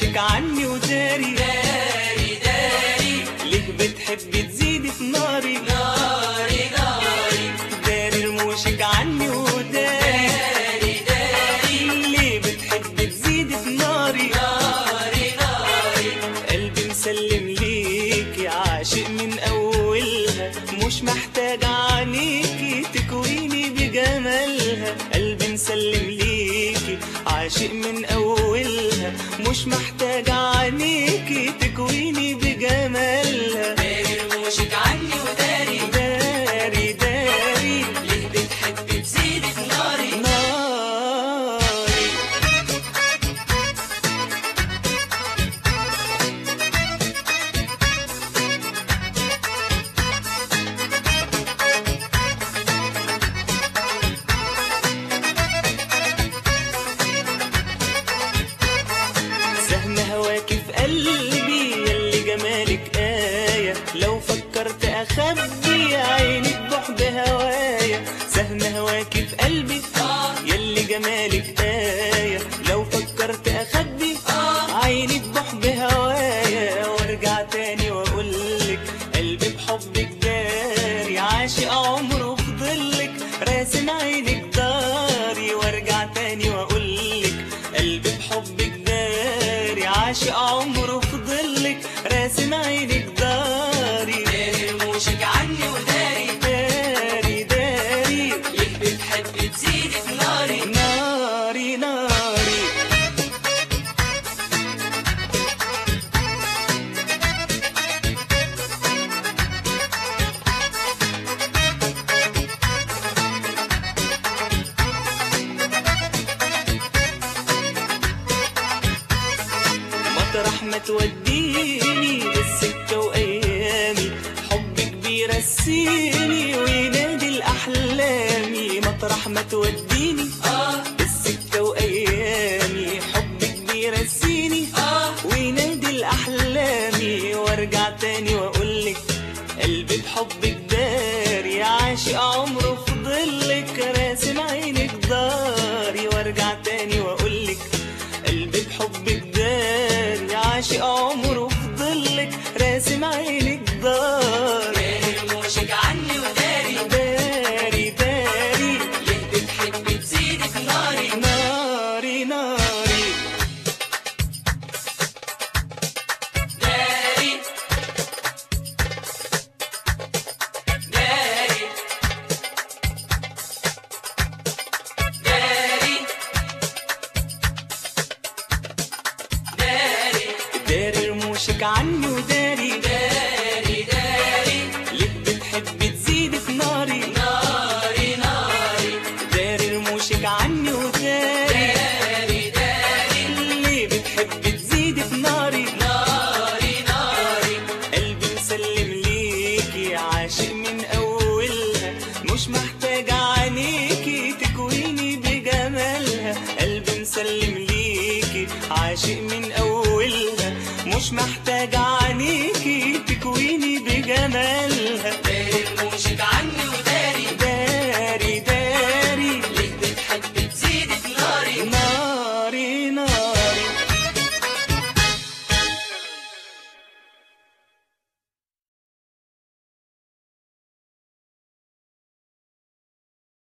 رموشك عني وداري داري داري ليه بتحبي تزيدي في ناري ناري ناري داري رموشك عني وداري داري داري ليه بتحبي تزيدي في ناري ناري ناري قلبي مسلم ليكي عاشق من اولها مش محتاج عنيكي تكويني بجمالها قلبي مسلم ليكي عاشق من اولها مش محتاج عنيكي تكويني بجمالها داري رموشك عني وداري داري داري ليه بتحبي تزيدي في ناري ناري سهم هواكي في قلبي يلي جمالك آية لو فكرت أخبي عينك بحب هوايا سهم هواكي في قلبي يلي جمالك آية لو فكرت أخبي عينك بحب هوايا وارجع تاني وأقولك قلبي بحبك داري عاشق عمره في ظلك راسم عينك داري وارجع تاني وأقولك قلبي بحبك داري عاشق عمره في ظلك راسم عينك داري داري رموشك عني وداري داري داري ليه بتحبي تزيدي في ناري ناري ناري مطرح ما توديني بالسكة وأيامي حبك بيرسيني وينادي الأحلامي مطرح ما توديني اه بالسكة وأيامي حبك بيرسيني اه وينادي الأحلامي وارجع تاني وأقولك قلبي بحبك داري عاشق عمره في ظلك راسم عينك داري وارجع تاني وأقولك قلبي بحبك داري عاشق عمره في ظلك راسم عينك داري داري رموشك عني وداري داري داري ليه بتحبي تزيدي في ناري ناري ناري داري داري داري داري داري رموشك عني وداري داري داري ليه بتحبي تزيدي في ناري ناري ناري داري رموشك عني وداري داري داري ليه بتحبي تزيدي في ناري ناري ناري قلبي مسلم ليكي عاشق من اولها مش محتاج عنيكي تكويني بجمالها قلبي مسلم ليكي عاشق من اولها مش محتاج عنيكي تكويني بجمالها